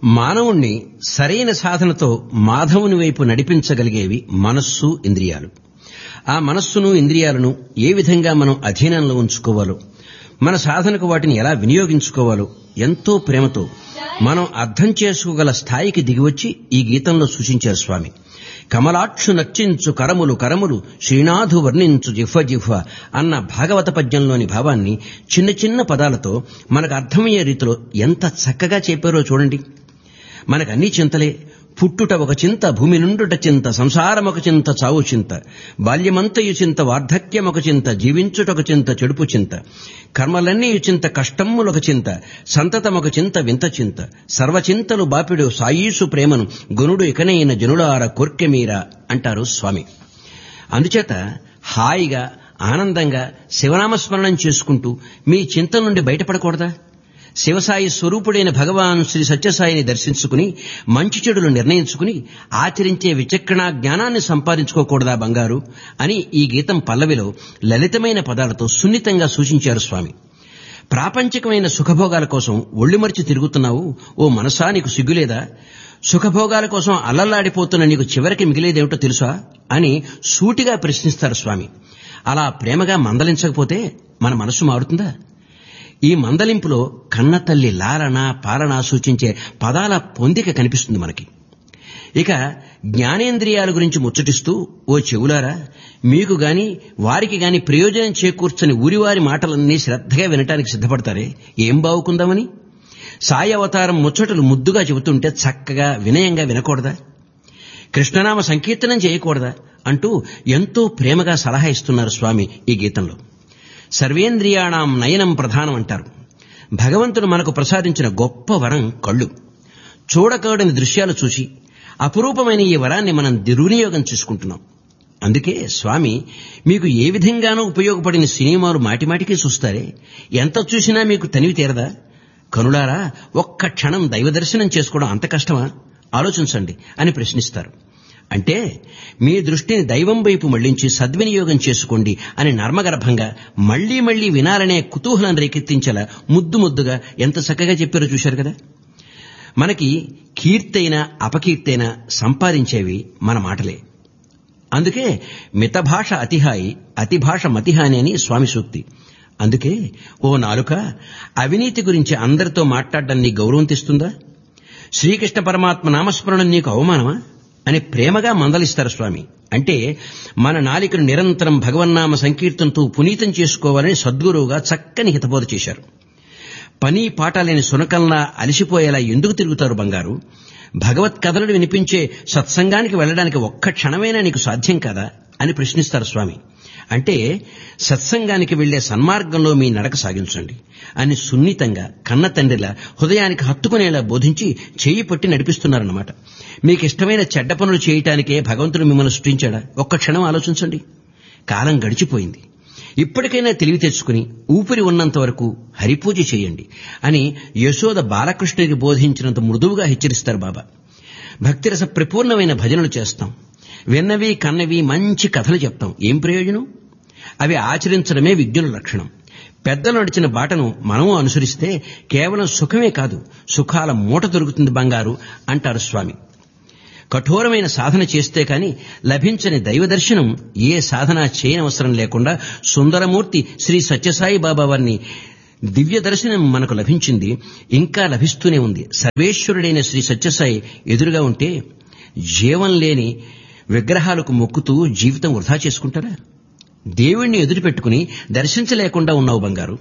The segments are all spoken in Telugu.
మానవుణ్ణి సరైన సాధనతో మాధవుని వైపు నడిపించగలిగేవి మనస్సు ఇంద్రియాలు ఆ మనస్సును ఇంద్రియాలను ఏ విధంగా మనం అధీనంలో ఉంచుకోవాలో మన సాధనకు వాటిని ఎలా వినియోగించుకోవాలో ఎంతో ప్రేమతో మనం అర్థం చేసుకోగల స్థాయికి దిగివచ్చి ఈ గీతంలో సూచించారు స్వామి కమలాక్షు నర్చించు కరములు కరములు శ్రీనాథు వర్ణించు జిహ్వ జిహ్వ అన్న భాగవత పద్యంలోని భావాన్ని చిన్న చిన్న పదాలతో మనకు అర్థమయ్యే రీతిలో ఎంత చక్కగా చెప్పారో చూడండి మనకు అన్ని చింతలే పుట్టుట ఒక చింత భూమి నుండుట చింత సంసారం ఒక చింత చావు చింత బాల్యమంతయు చింత వార్ధక్యం ఒక చింత జీవించుట ఒక చింత చెడుపు చింత కర్మలన్నీ చింత కష్టమ్ములొక చింత సంతతమొక చింత వింత చింత సర్వచింతలు బాపిడు సాయీసు ప్రేమను గునుడు ఇకనైన జనులార కోర్కెమీరా అంటారు స్వామి అందుచేత హాయిగా ఆనందంగా శివనామస్మరణం చేసుకుంటూ మీ చింత నుండి బయటపడకూడదా శివసాయి స్వరూపుడైన భగవాన్ శ్రీ సత్యసాయిని దర్శించుకుని మంచి చెడులు నిర్ణయించుకుని ఆచరించే విచక్షణ జ్ఞానాన్ని సంపాదించుకోకూడదా బంగారు అని ఈ గీతం పల్లవిలో లలితమైన పదాలతో సున్నితంగా సూచించారు స్వామి ప్రాపంచికమైన సుఖభోగాల కోసం ఒళ్ళిమరిచి తిరుగుతున్నావు ఓ మనసా నీకు సిగ్గులేదా సుఖభోగాల కోసం అల్లల్లాడిపోతున్న నీకు చివరికి మిగిలేదేమిటో తెలుసా అని సూటిగా ప్రశ్నిస్తారు స్వామి అలా ప్రేమగా మందలించకపోతే మన మనసు మారుతుందా ఈ మందలింపులో కన్నతల్లి లాలన పాలన సూచించే పదాల పొందిక కనిపిస్తుంది మనకి ఇక జ్ఞానేంద్రియాల గురించి ముచ్చటిస్తూ ఓ చెవులారా మీకు గాని వారికి గాని ప్రయోజనం చేకూర్చని ఊరివారి మాటలన్నీ శ్రద్ధగా వినటానికి సిద్ధపడతారే ఏం బావుకుందామని సాయి అవతారం ముచ్చటలు ముద్దుగా చెబుతుంటే చక్కగా వినయంగా వినకూడదా కృష్ణనామ సంకీర్తనం చేయకూడదా అంటూ ఎంతో ప్రేమగా సలహా ఇస్తున్నారు స్వామి ఈ గీతంలో సర్వేంద్రియాణం నయనం ప్రధానం అంటారు భగవంతుడు మనకు ప్రసాదించిన గొప్ప వరం కళ్ళు చూడకూడని దృశ్యాలు చూసి అపురూపమైన ఈ వరాన్ని మనం దుర్వినియోగం చేసుకుంటున్నాం అందుకే స్వామి మీకు ఏ విధంగానూ ఉపయోగపడిన సినిమాలు మాటిమాటికి చూస్తారే ఎంత చూసినా మీకు తనివి తీరదా కనులారా ఒక్క క్షణం దైవ దర్శనం చేసుకోవడం అంత కష్టమా ఆలోచించండి అని ప్రశ్నిస్తారు అంటే మీ దృష్టిని దైవం వైపు మళ్లించి సద్వినియోగం చేసుకోండి అని నర్మగర్భంగా మళ్లీ మళ్లీ వినాలనే కుతూహలం రేకెత్తించేలా ముద్దు ముద్దుగా ఎంత చక్కగా చెప్పారో చూశారు కదా మనకి కీర్తైన అపకీర్తైన సంపాదించేవి మన మాటలే అందుకే మితభాష అతిహాయి అతిభాష మతిహాని అని స్వామి సూక్తి అందుకే ఓ నాలుక అవినీతి గురించి అందరితో మాట్లాడడం నీ గౌరవం తెస్తుందా శ్రీకృష్ణ పరమాత్మ నామస్మరణం నీకు అవమానమా అని ప్రేమగా మందలిస్తారు స్వామి అంటే మన నాలికను నిరంతరం భగవన్నామ సంకీర్తనతో పునీతం చేసుకోవాలని సద్గురువుగా చక్కని హితబోధ చేశారు పని పాట లేని సునకల్లా అలిసిపోయేలా ఎందుకు తిరుగుతారు బంగారు భగవత్ కథలను వినిపించే సత్సంగానికి వెళ్ళడానికి ఒక్క క్షణమైనా నీకు సాధ్యం కాదా అని ప్రశ్నిస్తారు స్వామి అంటే సత్సంగానికి వెళ్లే సన్మార్గంలో మీ నడక సాగించండి అని సున్నితంగా కన్న తండ్రిలా హృదయానికి హత్తుకునేలా బోధించి చేయి పట్టి నడిపిస్తున్నారన్నమాట మీకు ఇష్టమైన చెడ్డ పనులు చేయటానికే భగవంతుడు మిమ్మల్ని సృష్టించాడా ఒక్క క్షణం ఆలోచించండి కాలం గడిచిపోయింది ఇప్పటికైనా తెలివి తెచ్చుకుని ఊపిరి ఉన్నంత వరకు హరిపూజ చేయండి అని యశోద బాలకృష్ణుడికి బోధించినంత మృదువుగా హెచ్చరిస్తారు బాబా భక్తిరస పరిపూర్ణమైన భజనలు చేస్తాం విన్నవి కన్నవి మంచి కథలు చెప్తాం ఏం ప్రయోజనం అవి ఆచరించడమే విజ్ఞుల లక్షణం పెద్దలు నడిచిన బాటను మనము అనుసరిస్తే కేవలం సుఖమే కాదు సుఖాల మూట దొరుకుతుంది బంగారు అంటారు స్వామి కఠోరమైన సాధన చేస్తే కాని లభించని దైవ దర్శనం ఏ సాధన చేయనవసరం లేకుండా సుందరమూర్తి శ్రీ సత్యసాయి బాబా వారిని దివ్య దర్శనం మనకు లభించింది ఇంకా లభిస్తూనే ఉంది సర్వేశ్వరుడైన శ్రీ సత్యసాయి ఎదురుగా ఉంటే జీవం లేని విగ్రహాలకు మొక్కుతూ జీవితం వృధా చేసుకుంటారా దేవుణ్ణి ఎదురుపెట్టుకుని దర్శించలేకుండా ఉన్నావు బంగారు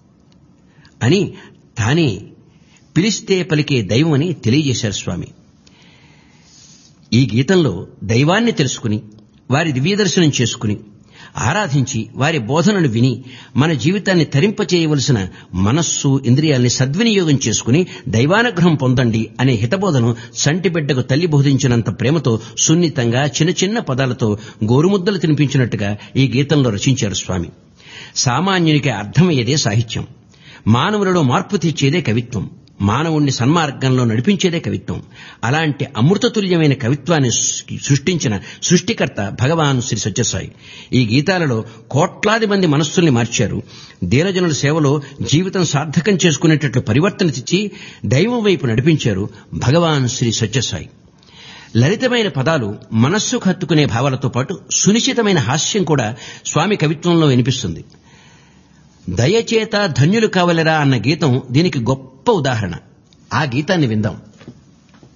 అని తానే పిలిస్తే పలికే దైవం అని తెలియజేశారు స్వామి ఈ గీతంలో దైవాన్ని తెలుసుకుని వారి దివ్యదర్శనం చేసుకుని ఆరాధించి వారి బోధనలు విని మన జీవితాన్ని తరింపచేయవలసిన మనస్సు ఇంద్రియాల్ని సద్వినియోగం చేసుకుని దైవానుగ్రహం పొందండి అనే హితబోధను సంటిబిడ్డకు తల్లి బోధించినంత ప్రేమతో సున్నితంగా చిన్న చిన్న పదాలతో గోరుముద్దలు తినిపించినట్టుగా ఈ గీతంలో రచించారు స్వామి సామాన్యునికి అర్థమయ్యేదే సాహిత్యం మానవులలో మార్పు తెచ్చేదే కవిత్వం మానవుణ్ణి సన్మార్గంలో నడిపించేదే కవిత్వం అలాంటి అమృతతుల్యమైన కవిత్వాన్ని సృష్టించిన సృష్టికర్త భగవాన్ శ్రీ సత్యసాయి ఈ గీతాలలో కోట్లాది మంది మనస్సుల్ని మార్చారు దీనజనుల సేవలో జీవితం సార్థకం చేసుకునేటట్లు పరివర్తన తెచ్చి దైవం వైపు నడిపించారు భగవాన్ శ్రీ సత్యసాయి లలితమైన పదాలు మనస్సుకు హత్తుకునే భావాలతో పాటు సునిశ్చితమైన హాస్యం కూడా స్వామి కవిత్వంలో వినిపిస్తుంది దయచేత ధన్యులు కావలరా అన్న గీతం దీనికి గొప్ప ఉదాహరణ ఆ గీతాన్ని విందాం